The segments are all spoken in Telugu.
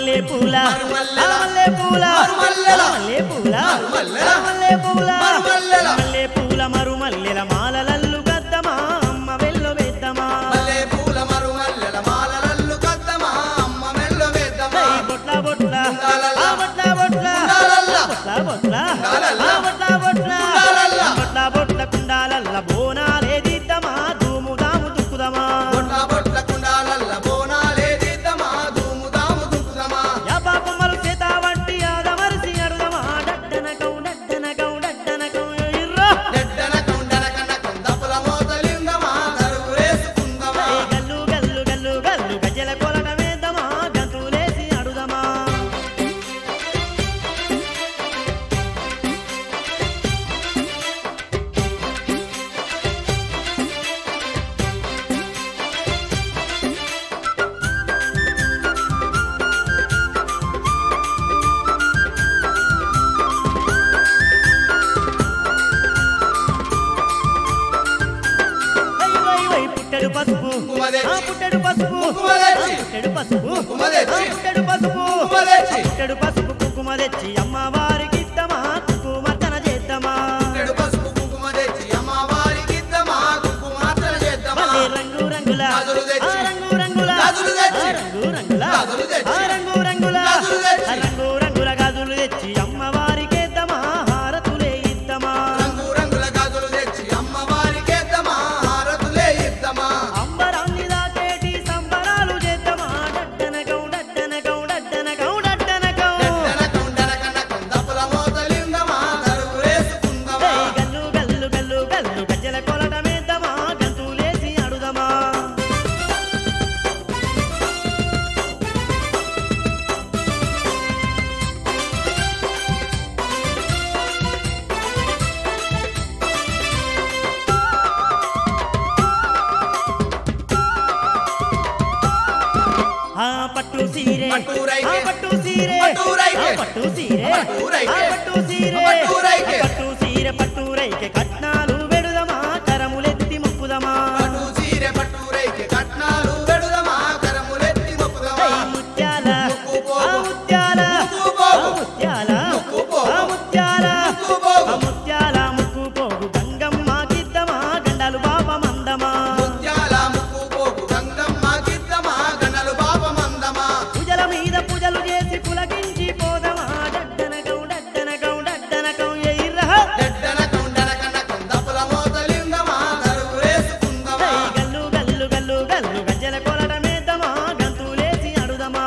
మల్లె పూల మరుమల్లెల. మల్లె పూల మరుమల్లెల. మల్లె పూల మరుమల్లెల. మల్లె పూల మరుమల్లెల. మల్లె పూల మరుమల్లెల మాలలల్లు గద్దమా అమ్మ వెల్లో వేద్దమా మల్లె పూల మరుమల్లెల మాలలల్లు కద్దమా అమ్మ మెల్ల వేద్దమా ఏయ్ బొట్ల బొట్ల ఉండాలల్లా. ఆ బొట్ల బొట్ల ఉండాలల్లా. బొట్ల బొట్ల ఉండాలల్లా. ఆ బొట్ల బొట్ల ఉండాలల్లా. బొట్ల బొట్ల కుండాలల్ల బోనాలే దిద్దమా ధూము దాము దుక్కుదమా బొట్ల బొట్ల కుండాలల్ల బోనాలే దిద్దమా ధూము దాము దుక్కుదమా యా పాపమ్మలు చేత వంటి ఆదమరిసి అడుదమా డడ్డనకం డడ్డనకం డడ్డనకం ఇర్రా నెడ్డన కొండన కనకం దప్పుల మోతలిందమా దరువులేసుకుందమా ఏయ్ గల్లు గల్లు గల్లు గల్లు గజ్జల కొలట వేద్దమా గంతులేసి అడుదమా వై వై వై పుట్టెడు పసుపు కుంకుమ తెచ్చి. ఆ పుట్టెడు పసుపు కుంకుమ తెచ్చి. ఆ పుట్టెడు పసుపు కుంకుమ తెచ్చి. ఆ పుట్టెడు పసుపు కుంకుమ తెచ్చి. ఆ పుట్టెడు పసుపు కుంకుమ తెచ్చి అమ్మవారికి ఇద్దమా కుంకుమర్చన చేద్దామా చెడు పసుపు కుంకుమ తెచ్చి అమ్మవారికి ఇద్దమా కుంకుమార్చన చేద్దామా మళ్ళీ రంగు రంగుల గాజులు తెచ్చి. ఆ రంగు రంగుల గాజులు తెచ్చి. ఆ రంగు రంగుల గాజులు తెచ్చి. ఆ రంగు రంగుల గాజులు తెచ్చి. ఆ రంగు రంగుల గాజులు తెచ్చి అమ్మవారికి ఇద్దమా హారతులే ఇద్దమా రంగు రంగుల గాజులు తెచ్చి అమ్మవారికి ఇద్దమా హారతులే ఇద్దమా అంబరాన్ని దాకేటి సంబరాలు చేద్దామా డడ్డనకం డడ్డనకం డడ్డనకం డడ్డనకం నెడ్డన కొండన కనకం దప్పుల మోతలిందమా దరువులేసుకుందమా ఏయ్ గల్లు గల్లు గల్లు గల్లు గజ్జల కొలట మేద్దమా గంతులేసి అడుదమా ఆ పట్టు సీరే పట్టూరైకే. ఆ పట్టు సీరే పట్టూరైకే. ఆ పట్టు సీరే పట్టూరైకే. ఆ పట్టు సీరే పట్టూరైకే. ఆ పట్టు సీరే పట్టూరైకే కట్నాలు వెడుదమా కరములెత్తి మొక్కుదమా పట్టు చీరె పట్టూరైకి కట్నాలు వెడుదమా కరములెత్తి మొక్కుదమా ఐ ముత్యాల ముక్కు పోగు. ఆ ముత్యాల ముక్కు పోగు. ఆ ముత్యాల ముక్కు పోగు. ఆ ముత్యాల ముక్కు పోగు. ఆ ముత్యాల ముక్కు పోగు గంగమ్మ కిద్దమా గండాలు బాబా మందమా ముత్యాల ముక్కు పోగు గంగమ్మ గిద్దమా గణలు బాబ మందమా పూజల మీద పూజలు చేసి పులకించి పోదమా డడ్డనకం డడ్డనకం డడ్డనకం ఎయిర్రహ నెడ్డన కొండన కనకం దప్పుల మోతలిందమా దరువులేసుకుందమా ఏయ్ గల్లు గల్లు గల్లు గల్లు గజ్జల కొలట మేద్దమా గంతులేసి అడుదమా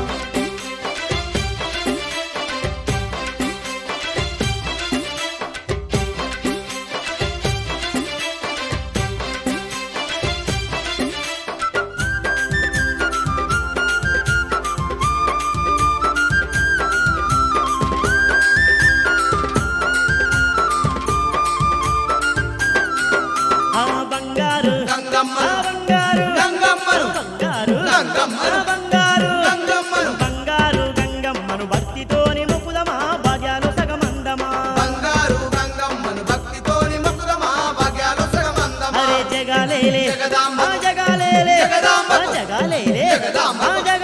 ఆ బంగారు గంగమ్మ ఆ బంగారు గంగమ్మను బంగారు గంగమ్మను ఆ బంగారు గంగమ్మను బంగారు గంగమ్మను భక్తితోని ముకుదమా భాగ్యాలు సగమందమా బంగారు గంగమ్మను భక్తితోని మొక్కుదమా భాగ్యాలు సగమందమా అరే జగాలేలే జగదాంబ. ఆ జగాలేలే జగదాంబ. ఆ జగాలేలే జగదాంబ. ఆ